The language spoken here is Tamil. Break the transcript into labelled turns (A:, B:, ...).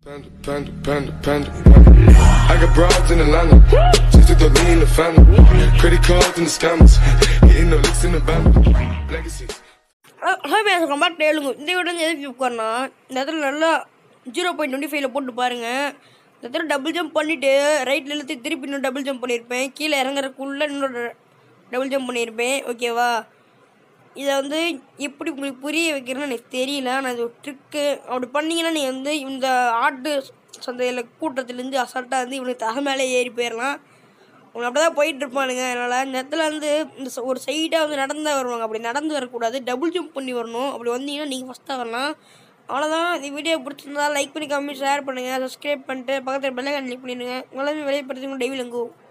A: Panda, panda, panda, panda, panda. I got broads in Atlanta. Just took the lean in the family. Credit cards and the scammers. Hitting the licks in the band. Legacies.
B: Hi பேச கம்பேர் டேலுங்க இந்த வீடியோ வந்து எதுக்கு உட்காரனா இந்த இடத்துல நல்லா ஜீரோ பாயிண்ட் டுவெண்ட்டி ஃபைவ்ல போட்டு பாருங்க இந்த இடத்துல டபுள் ஜம்ப் பண்ணிவிட்டு ரைட்டில் இழுத்து திருப்பி இன்னும் டபுள் ஜம்ப் பண்ணியிருப்பேன் கீழே இறங்குறதுக்குள்ளே இன்னொரு டபுள் ஜம்ப் பண்ணியிருப்பேன் ஓகேவா இதை வந்து எப்படி உங்களுக்கு புரிய வைக்கிறேன்னு எனக்கு தெரியல ஆனால் இது ஒரு ட்ரிக்கு அப்படி பண்ணீங்கன்னா நீங்கள் வந்து இந்த ஆட்டு சந்தையில் கூட்டத்துலேருந்து அசால்ட்டாக வந்து இவனுக்கு தக மேலே ஏறி போயிடலாம் அவங்க அப்படி தான் போயிட்டு இருப்பானுங்க அதனால் இந்த இடத்துல வந்து இந்த ச- ஒரு சைடாக வந்து நடந்து வருவாங்க அப்படி நடந்து வரக்கூடாது டபுள் ஜம்ப் பண்ணி வரணும் அப்படி வந்தீங்கன்னா நீங்கள் ஃபஸ்ட்டாக வரலாம் அவ்வளோதான் இந்த வீடியோ பிடிச்சிருந்தா லைக் பண்ணி கம்மி ஷேர் பண்ணுங்கள் சப்ஸ்கிரைப் பண்ணிட்டு பக்கத்தில் பெல்லைக்கான் கிளிக் பண்ணிடுங்க உங்களாமே வெளியே படுத்துங்க டெய்லி லங்கோ